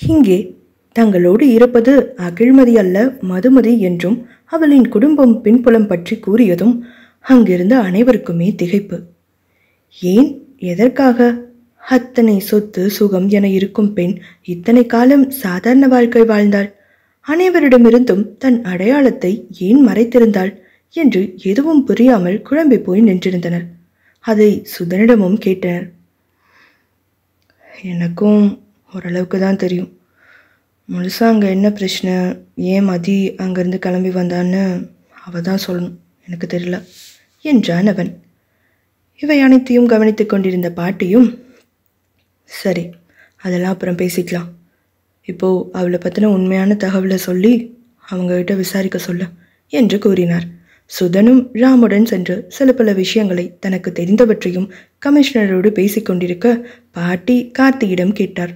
இங்கே தங்களோடு இருப்பது அகிழ்மதி அல்ல மதுமதி என்றும் அவளின் குடும்பம் பின்புலம் பற்றி கூறியதும் அங்கிருந்த அனைவருக்குமே திகைப்பு ஏன் எதற்காக அத்தனை சொத்து சுகம் என இருக்கும் பெண் இத்தனை காலம் சாதாரண வாழ்க்கை வாழ்ந்தாள் அனைவரிடமிருந்தும் தன் அடையாளத்தை ஏன் மறைத்திருந்தாள் என்று எதுவும் புரியாமல் குழம்பி போய் நின்றிருந்தனர் அதை சுதனிடமும் கேட்டனர் எனக்கும் ஓரளவுக்கு தான் தெரியும் முழுசா அங்கே என்ன பிரச்சனை ஏன் மதி அங்கேருந்து கிளம்பி வந்தான்னு அவ தான் சொல்லணும் எனக்கு தெரியல என்றான் அவன் இவை அனைத்தையும் கவனித்துக் கொண்டிருந்த பாட்டியும் சரி அதெல்லாம் அப்புறம் பேசிக்கலாம் இப்போ அவளை பற்றின உண்மையான தகவலை சொல்லி அவங்ககிட்ட விசாரிக்க சொல்ல என்று கூறினார் சுதனும் ராமுடன் சென்று சில பல விஷயங்களை தனக்கு தெரிந்தவற்றையும் கமிஷனரோடு பேசிக்கொண்டிருக்க பாட்டி கார்த்தியிடம் கேட்டார்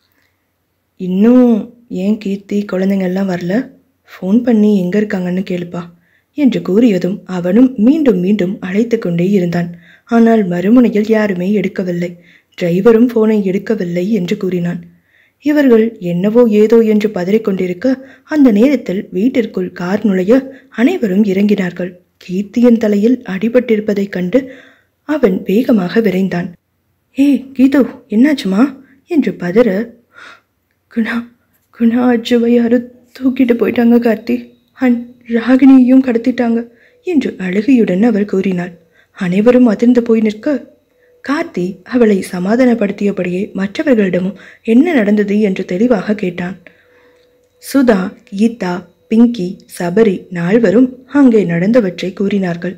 இன்னும் ஏன் கீர்த்தி குழந்தைங்க எல்லாம் வரல ஃபோன் பண்ணி எங்கே இருக்காங்கன்னு கேளுப்பா என்று கூறியதும் அவனும் மீண்டும் மீண்டும் அழைத்து கொண்டே இருந்தான் ஆனால் மறுமுனையில் யாருமே எடுக்கவில்லை டிரைவரும் ஃபோனை எடுக்கவில்லை என்று கூறினான் இவர்கள் என்னவோ ஏதோ என்று பதறிக்கொண்டிருக்க அந்த நேரத்தில் வீட்டிற்குள் கார் நுழைய அனைவரும் இறங்கினார்கள் கீர்த்தியின் தலையில் அடிபட்டிருப்பதைக் கண்டு அவன் வேகமாக விரைந்தான் ஏய் கீது என்னாச்சுமா என்று பதற குணா குணா அச்சுவை யாரு தூக்கிட்டு போயிட்டாங்க கார்த்தி அண்ட் ராகினியையும் கடத்திட்டாங்க என்று அழுகையுடன் அவள் கூறினாள் அனைவரும் அதிர்ந்து போய் நிற்க கார்த்தி அவளை சமாதானப்படுத்தியபடியே மற்றவர்களிடமும் என்ன நடந்தது என்று தெளிவாக கேட்டான் சுதா கீதா பிங்கி சபரி நால்வரும் அங்கே நடந்தவற்றை கூறினார்கள்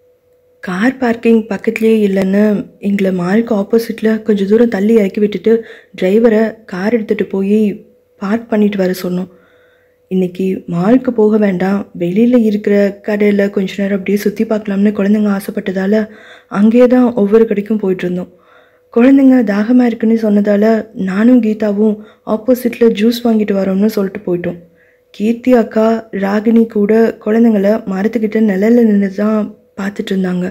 கார் பார்க்கிங் பக்கத்துலேயே இல்லைன்னு எங்களை மாலுக்கு ஆப்போசிட்டில் கொஞ்சம் தூரம் தள்ளி இறக்கி விட்டுட்டு டிரைவரை கார் எடுத்துகிட்டு போய் பார்க் பண்ணிட்டு வர சொன்னோம் இன்னைக்கு மாலுக்கு போக வேண்டாம் வெளியில் இருக்கிற கடையில் கொஞ்ச நேரம் அப்படியே சுற்றி பார்க்கலாம்னு குழந்தைங்க ஆசைப்பட்டதால அங்கேயே தான் ஒவ்வொரு கடைக்கும் போயிட்டு இருந்தோம் குழந்தைங்க தாகமாக இருக்குன்னு சொன்னதால நானும் கீதாவும் ஆப்போசிட்டில் ஜூஸ் வாங்கிட்டு வரோம்னு சொல்லிட்டு போயிட்டோம் கீர்த்தி அக்கா ராகினி கூட குழந்தைங்கள மரத்துக்கிட்ட நிழல்ல நின்று தான் பார்த்துட்டு இருந்தாங்க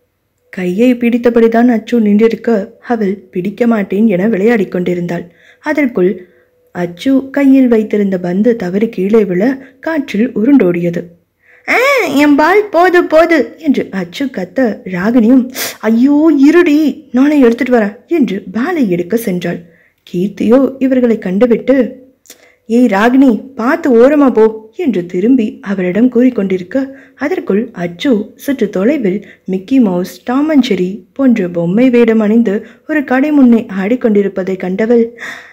கையை பிடித்தபடி தான் அச்சு நின்றிருக்க அவள் பிடிக்க மாட்டேன் என விளையாடிக் கொண்டிருந்தாள் அதற்குள் அச்சு கையில் வைத்திருந்த பந்து தவறி கீழே விழ காற்றில் உருண்டோடியது ஆ என் பால் போது போது என்று அச்சு கத்த ராகினியும் ஐயோ இருடி நானே எடுத்துட்டு வரேன் என்று பாலை எடுக்க சென்றாள் கீர்த்தியோ இவர்களை கண்டுவிட்டு ஏய் ராகினி பார்த்து ஓரமா போ என்று திரும்பி அவரிடம் கூறிக்கொண்டிருக்க அதற்குள் அச்சு சற்று தொலைவில் Mickey Mouse Tom and Jerry போன்ற பொம்மை வேடம் அணிந்து ஒரு கடை முன்னே ஆடிக்கொண்டிருப்பதை கண்டவள்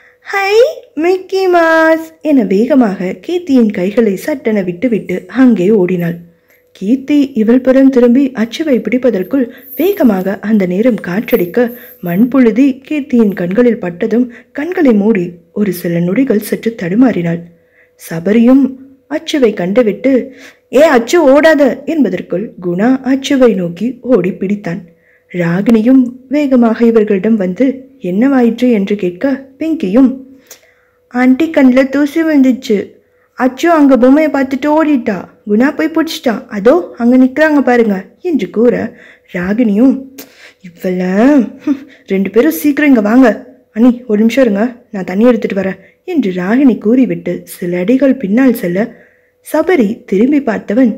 ஹை மிக்கி மாஸ் என வேகமாக கீர்த்தியின் கைகளை சட்டென விட்டுவிட்டு அங்கே ஓடினாள் கீர்த்தி இவள் புறம் திரும்பி அச்சுவை பிடிப்பதற்குள் வேகமாக அந்த நேரம் காற்றடிக்க மண்புழுதி கீர்த்தியின் கண்களில் பட்டதும் கண்களை மூடி ஒரு சில நொடிகள் சற்று தடுமாறினாள் சபரியும் அச்சுவை கண்டுவிட்டு ஏ அச்சு ஓடாத என்பதற்குள் குணா அச்சுவை நோக்கி ஓடி பிடித்தான் ராகினியும் வேகமாக இவர்களிடம் வந்து என்னவாயிற்று என்று கேட்க பிங்கியும் ஆண்டி கண்ணில் தூசி வந்துச்சு அச்சு அங்கே பொம்மையை பார்த்துட்டு ஓடிட்டா குணா போய் பிடிச்சிட்டான் அதோ அங்கே நிற்கிறாங்க பாருங்க என்று கூற ராகினியும் இவ்வள ஹம், ரெண்டு பேரும் சீக்கிரம் இங்கே வாங்க அனி ஒரு நிமிஷம் இருங்க நான் தண்ணி எடுத்துட்டு வரேன் என்று ராகினி கூறிவிட்டு சில அடிகள் பின்னால் செல்ல சபரி திரும்பி பார்த்தவன்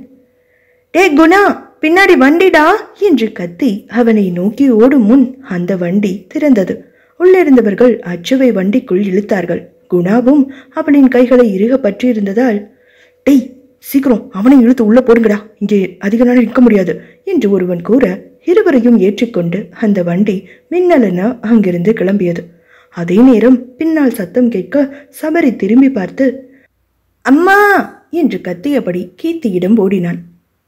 டே குணா பின்னாடி வண்டிடா என்று கத்தி அவனை நோக்கி ஓடும் முன் அந்த வண்டி திறந்தது உள்ளிருந்தவர்கள் அச்சுவை வண்டிக்குள் இழுத்தார்கள் குணாவும் அவளின் கைகளை இறுக பற்றியிருந்ததால் டேய் சீக்கிரம் அவனை இழுத்து உள்ள போடுங்கடா இங்கே அதிக நேரம் நிற்க முடியாது என்று ஒருவன் கூற இருவரையும் ஏற்றிக்கொண்டு அந்த வண்டி மின்னலென அங்கிருந்து கிளம்பியது அதே நேரம் பின்னால் சத்தம் கேட்க சபரி திரும்பி பார்த்து அம்மா என்று கத்தியபடி கீர்த்தியிடம் ஓடினான்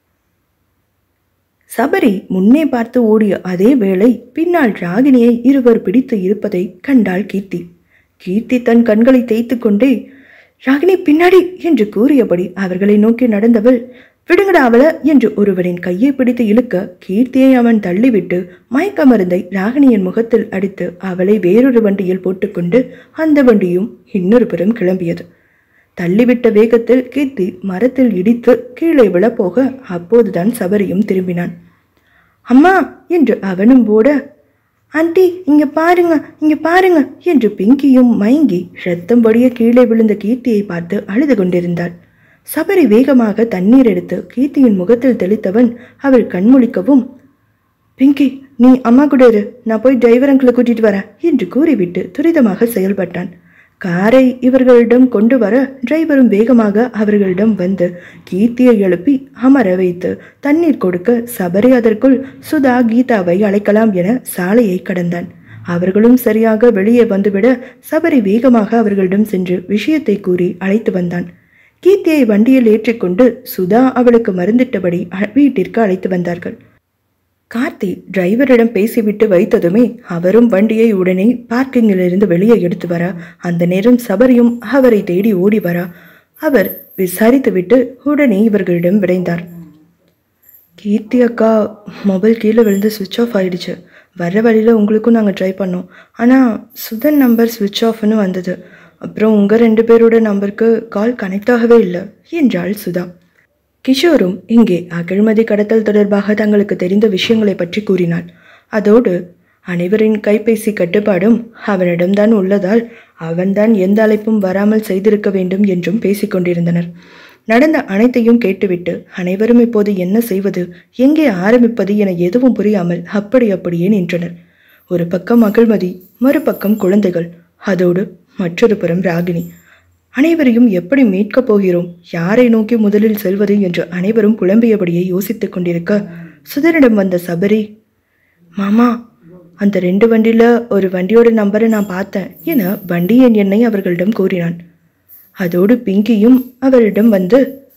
சபரி முன்னே பார்த்து ஓடிய அதே வேளை பின்னால் ராகினியை இருவர் பிடித்து இருப்பதை கண்டாள் கீர்த்தி கீர்த்தி தன் கண்களை தேய்த்து கொண்டே ராகினி பின்னாடி என்று கூறியபடி அவர்களை நோக்கி நடந்தவள் விடுங்கடா அவள என்று ஒருவரின் கையை பிடித்து இழுக்க கீர்த்தியை அவன் தள்ளிவிட்டு மயக்க மருந்தை ராகினியின் முகத்தில் அடித்து அவளை வேறொரு வண்டியில் போட்டுக்கொண்டு அந்த வண்டியும் இன்னொரு புறம் கிளம்பியது தள்ளிவிட்ட வேகத்தில் கீர்த்தி மரத்தில் இடித்து கீழே விழப்போக அப்போதுதான் சபரியும் திரும்பினான் அம்மா என்று அவனும் ஓட ஆண்டி இங்க பாருங்க இங்க பாருங்க என்று பிங்கியும் மயங்கி ரத்தம் வடிய கீழே விழுந்த கீர்த்தியை பார்த்து அழுது கொண்டிருந்தாள் சபரி வேகமாக தண்ணீர் எடுத்து கீர்த்தியின் முகத்தில் தெளித்தவன் அவள் கண்முழிக்கவும் பிங்கி நீ அம்மா கூட இரு நான் போய் டிரைவர் அங்கிளை கூட்டிட்டு வரேன் என்று கூறிவிட்டு துரிதமாக செயல்பட்டான் காரை இவர்களிடம் கொண்டு வர டிரைவரும் வேகமாக அவர்களிடம் வந்து கீர்த்தியை எழுப்பி அமர வைத்து தண்ணீர் கொடுக்க சபரி அதற்குள் சுதா கீதாவை அழைக்கலாம் என சாலையை கடந்தான் அவர்களும் சரியாக வெளியே வந்துவிட சபரி வேகமாக அவர்களிடம் சென்று விஷயத்தை கூறி அழைத்து வந்தான் கீர்த்தியை வண்டியில் ஏற்றிக்கொண்டு சுதா அவளுக்கு மருந்திட்டபடி அ- வீட்டிற்கு அழைத்து வந்தார்கள் கார்த்தி டிரைவரிடம் பேசிவிட்டு வைத்ததுமே அவரும் வண்டியை உடனே பார்க்கிங்கிலிருந்து வெளியே எடுத்து வர அந்த நேரம் சபரியும் அவரை தேடி ஓடி வர அவர் விசாரித்துவிட்டு உடனே இவர்களிடம் விரைந்தார் கீர்த்தி அக்கா மொபைல் கீழே விழுந்து சுவிட்ச் ஆஃப் ஆயிடுச்சு வர்ற வழியில் உங்களுக்கும் நாங்கள் ட்ரை பண்ணோம் ஆனால் சுதன் நம்பர் சுவிட்ச் ஆஃப்னு வந்தது அப்புறம் உங்கள் ரெண்டு பேரோட நம்பருக்கு கால் கனெக்ட் ஆகவே இல்லை என்றாள் சுதா கிஷோரும் இங்கே அகழ்மதி கடத்தல் தொடர்பாக தங்களுக்கு தெரிந்த விஷயங்களை பற்றி கூறினாள் அதோடு அனைவரின் கைபேசி கட்டுப்பாடும் அவனிடம்தான் உள்ளதால் அவன்தான் எந்த அழைப்பும் வராமல் செய்திருக்க வேண்டும் என்றும் பேசிக் கொண்டிருந்தனர் நடந்த அனைத்தையும் கேட்டுவிட்டு அனைவரும் இப்போது என்ன செய்வது எங்கே ஆரம்பிப்பது என எதுவும் புரியாமல் அப்படி அப்படியே நின்றனர் ஒரு பக்கம் அகழ்மதி மறுபக்கம் குழந்தைகள் அதோடு மற்றொரு புறம் ராகினி அனைவரையும் எப்படி மீட்கப் போகிறோம் யாரை நோக்கி முதலில் செல்வது என்று அனைவரும் குழம்பியபடியே யோசித்துக் கொண்டிருக்க சுதனிடம் வந்த சபரி மாமா அந்த ரெண்டு வண்டியில ஒரு வண்டியோட நம்பரை நான் பார்த்தேன் என வண்டியின் எண்ணை அவர்களிடம் கூறினான் அதோடு பிங்கியும் அவரிடம் வந்து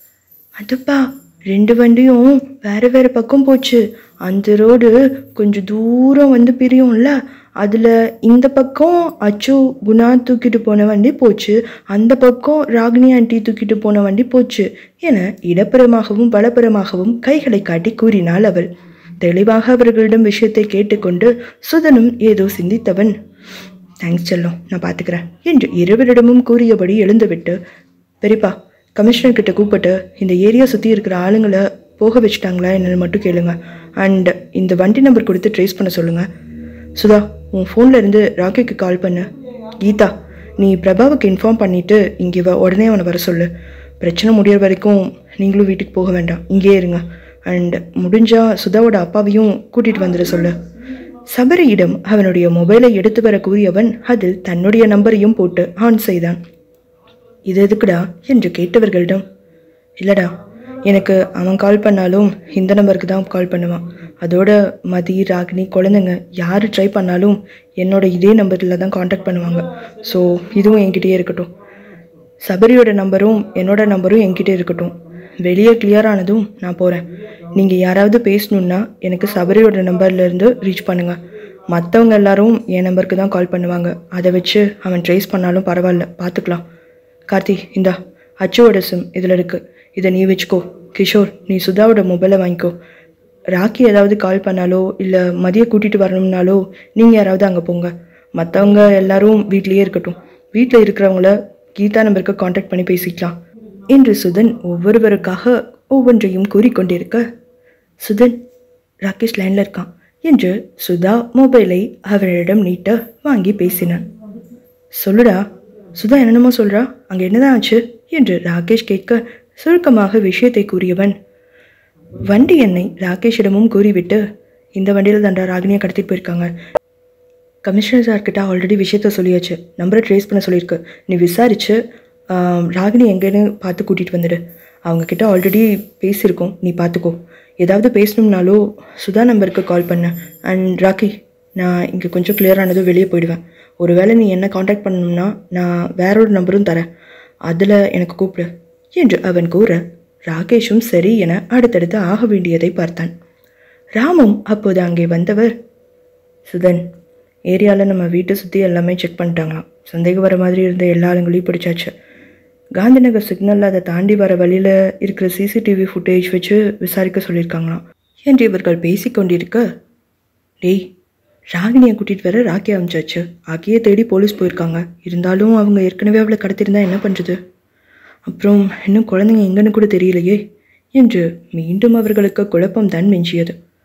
அதுப்பா ரெண்டு வண்டியும் வேற வேற பக்கம் போச்சு அந்த ரோடு கொஞ்சம் தூரம் வந்து பிரியும்ல அதில் இந்த பக்கம் அச்சு குணா தூக்கிட்டு போன வண்டி போச்சு அந்த பக்கம் ராகினி ஆண்டி தூக்கிட்டு போன வண்டி போச்சு என இடப்புறமாகவும் வலப்புறமாகவும் கைகளை காட்டி கூறினாள் அவள் தெளிவாக அவர்களிடம் விஷயத்தை கேட்டுக்கொண்டு சுதனும் ஏதோ சிந்தித்தவன் தேங்க்ஸ் செல்லம் நான் பார்த்துக்கிறேன் என்று இருவரிடமும் கூறியபடி எழுந்துவிட்டு பெரியப்பா கமிஷனர் கிட்ட கூப்பிட்டு இந்த ஏரியா சுற்றி இருக்கிற ஆளுங்களை போக வச்சுட்டாங்களா என்னன்னு மட்டும் கேளுங்க அண்ட் இந்த வண்டி நம்பர் கொடுத்து ட்ரேஸ் பண்ண சொல்லுங்க சுதா உன் ஃபோன்ல இருந்து ராக்கிக்கு கால் பண்ணு கீதா நீ பிரபாவுக்கு இன்ஃபார்ம் பண்ணிட்டு இங்கே வா உடனே அவனை வர சொல்லு பிரச்சனை முடியற வரைக்கும் நீங்களும் வீட்டுக்கு போக வேண்டாம் இங்கேயே இருங்க அண்ட் முடிஞ்சா சுதாவோட அப்பாவையும் கூட்டிட்டு வந்துட சொல்லு சபரியிடம் அவனுடைய மொபைலை எடுத்து வர கூறியவன் அதில் தன்னுடைய நம்பரையும் போட்டு ஆன் செய்தான் இது எதுக்குடா என்று கேட்டவர்களிடம் இல்லடா எனக்கு அவன் கால் பண்ணாலும் இந்த நம்பருக்கு தான் கால் பண்ணுவான் அதோட மதி ராகினி குழந்தைங்க யார் ட்ரை பண்ணாலும் என்னோட இதே நம்பரில் தான் காண்டாக்ட் பண்ணுவாங்க ஸோ இதுவும் என்கிட்டயே இருக்கட்டும் சபரியோட நம்பரும் என்னோட நம்பரும் என்கிட்ட இருக்கட்டும் வெளியே கிளியர் ஆனதும் நான் போகிறேன் நீங்கள் யாராவது பேசணுன்னா எனக்கு சபரியோட நம்பர்ல இருந்து ரீச் பண்ணுங்கள் மற்றவங்க எல்லாரும் என் நம்பருக்கு தான் கால் பண்ணுவாங்க அதை வச்சு அவன் ட்ரேஸ் பண்ணாலும் பரவாயில்ல பார்த்துக்கலாம் கார்த்தி இந்தா அச்சுவோட சிம் இதில் இருக்கு இதை நீ வச்சுக்கோ கிஷோர் நீ சுதாவோட மொபைலை வாங்கிக்கோ ராக்கி ஏதாவது கால் பண்ணாலோ இல்லை மதிய கூட்டிகிட்டு வரணும்னாலோ நீங்கள் யாராவது அங்கே போங்க மற்றவங்க எல்லாரும் வீட்லேயே இருக்கட்டும் வீட்டில் இருக்கிறவங்கள கீதா நம்பருக்கு காண்டாக்ட் பண்ணி பேசிக்கலாம் என்று சுதன் ஒவ்வொருவருக்காக ஒவ்வொன்றையும் கூறிக்கொண்டிருக்க சுதன் ராகேஷ் லைனில் இருக்கான் என்று சுதா மொபைலை அவரிடம் நீட்ட வாங்கி பேசினான் சொல்லுடா சுதா என்னென்னமோ சொல்றா அங்க என்னதான் ஆச்சு என்று ராகேஷ் கேட்க சுருக்கமாக விஷயத்தை கூறியவன் வண்டி எண்ணை ராகேஷிடமும் கூறிவிட்டு இந்த வண்டியில் தாண்டா ராகினியை கடத்திட்டு போயிருக்காங்க கமிஷனர் சார்கிட்ட ஆல்ரெடி விஷயத்த சொல்லியாச்சு நம்பரை ட்ரேஸ் பண்ண சொல்லியிருக்கு நீ விசாரிச்சு ஆம், ராகினி எங்கேன்னு பார்த்து கூட்டிகிட்டு வந்துடு அவங்க கிட்ட ஆல்ரெடி பேசியிருக்கோம் நீ பார்த்துக்கோ ஏதாவது பேசணும்னாலோ சுதா நம்பருக்கு கால் பண்ண அண்ட் ராக்கி நான் இங்கே கொஞ்சம் clear ஆனதும் வெளியே போயிடுவேன் ஒருவேளை நீ என்ன காண்டாக்ட் பண்ணணும்னா நான் வேற ஒரு நம்பரும் தரேன் அதில் எனக்கு கூப்பிடு என்று அவன் கூற ராகேஷும் சரி என அடுத்தடுத்து ஆக வேண்டியதை பார்த்தான் ராமும் அப்போது அங்கே வந்தவர் சுதன் ஏரியாவில் நம்ம வீட்டை சுற்றி எல்லாமே செக் பண்ணிட்டாங்களாம் சந்தேகம் வர மாதிரி இருந்த எல்லா ஆளுங்களையும் பிடிச்சாச்சு காந்திநகர் சிக்னலில் அதை தாண்டி வர வழியில் இருக்கிற சிசிடிவி ஃபுட்டேஜ் வச்சு விசாரிக்க சொல்லியிருக்காங்களாம் என்று இவர்கள் பேசிக்கொண்டிருக்க டேய் ராகினியை கூட்டிகிட்டு வர ராக்கி அமைச்சாச்சு ஆக்கியே தேடி போலீஸ் போயிருக்காங்க இருந்தாலும் அவங்க ஏற்கனவே அவளை கடத்திருந்தா என்ன பண்ணுறது அப்புறம் இன்னும் குழந்தைங்க எங்கன்னு கூட தெரியலையே என்று மீண்டும் அவர்களுக்கு குழப்பம் தான் மிஞ்சியது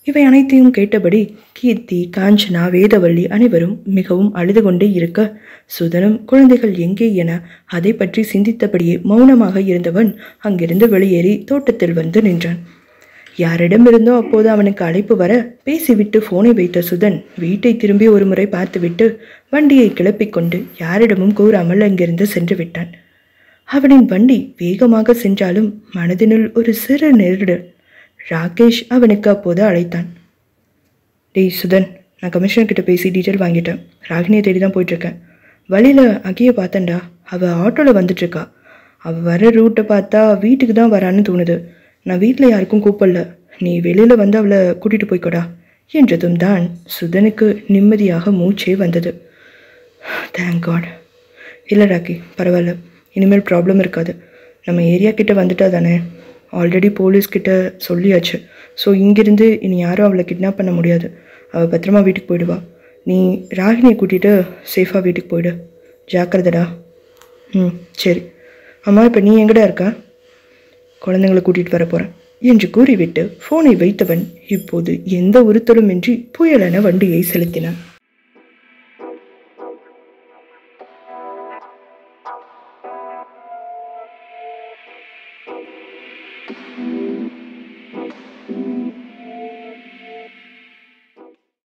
இவை அனைத்தையும் கேட்டபடி கீர்த்தி காஞ்சனா வேதவள்ளி அனைவரும் மிகவும் அழுது கொண்டே இருக்க சுதனும் குழந்தைகள் எங்கே என அதை பற்றி சிந்தித்தபடியே மௌனமாக இருந்தவன் அங்கிருந்து வெளியேறி தோட்டத்தில் வந்து நின்றான் யாரிடமிருந்தோ அப்போது அவனுக்கு அழைப்பு வர பேசிவிட்டு போனை வைத்த சுதன் வீட்டை திரும்பி ஒரு முறை பார்த்துவிட்டு வண்டியை கிளப்பிக் கொண்டு யாரிடமும் கூறாமல் அங்கிருந்து சென்று விட்டான் அவனின் வண்டி வேகமாக சென்றாலும் மனதினுள் ஒரு சிறு நெருடல் ராகேஷ் அவனுக்கு அப்போது அழைத்தான் டேய் சுதன் நான் கமிஷனர் கிட்ட பேசி டீட்டெயில் வாங்கிட்டேன் ராகினியை தேடி தான் போயிட்டுருக்கேன் வழியில் அகியை பார்த்தேன்டா அவள் ஆட்டோவில் வந்துட்டுருக்கா அவள் வர ரூட்டை பார்த்தா வீட்டுக்கு தான் வரான்னு தோணுது நான் வீட்டில் யாருக்கும் கூப்பிடல நீ வெளியில் வந்து அவளை கூட்டிகிட்டு போய்க்கோடா என்றதும் தான் சுதனுக்கு நிம்மதியாக மூச்சே வந்தது தேங்க் காட் இல்லை ராக்கி பரவாயில்ல இனிமேல் ப்ராப்ளம் இருக்காது நம்ம ஏரியா கிட்ட வந்துட்டா தானே ஆல்ரெடி போலீஸ் கிட்ட சொல்லியாச்சு ஸோ இங்கிருந்து இனி யாரும் அவளை கிட்னாப் பண்ண முடியாது அவள் பத்திரமா வீட்டுக்கு போயிடுவா நீ ராகினியை கூட்டிகிட்டு சேஃபாக வீட்டுக்கு போயிடு ஜாக்கிரதடா ம் சரி அம்மா இப்போ நீ எங்கடா இருக்க குழந்தைங்களை கூட்டிகிட்டு வர போகிறேன் என்று கூறிவிட்டு ஃபோனை வைத்தவன் இப்போது எந்த உறுத்தலுமின்றி புயலென வண்டியை செலுத்தினான்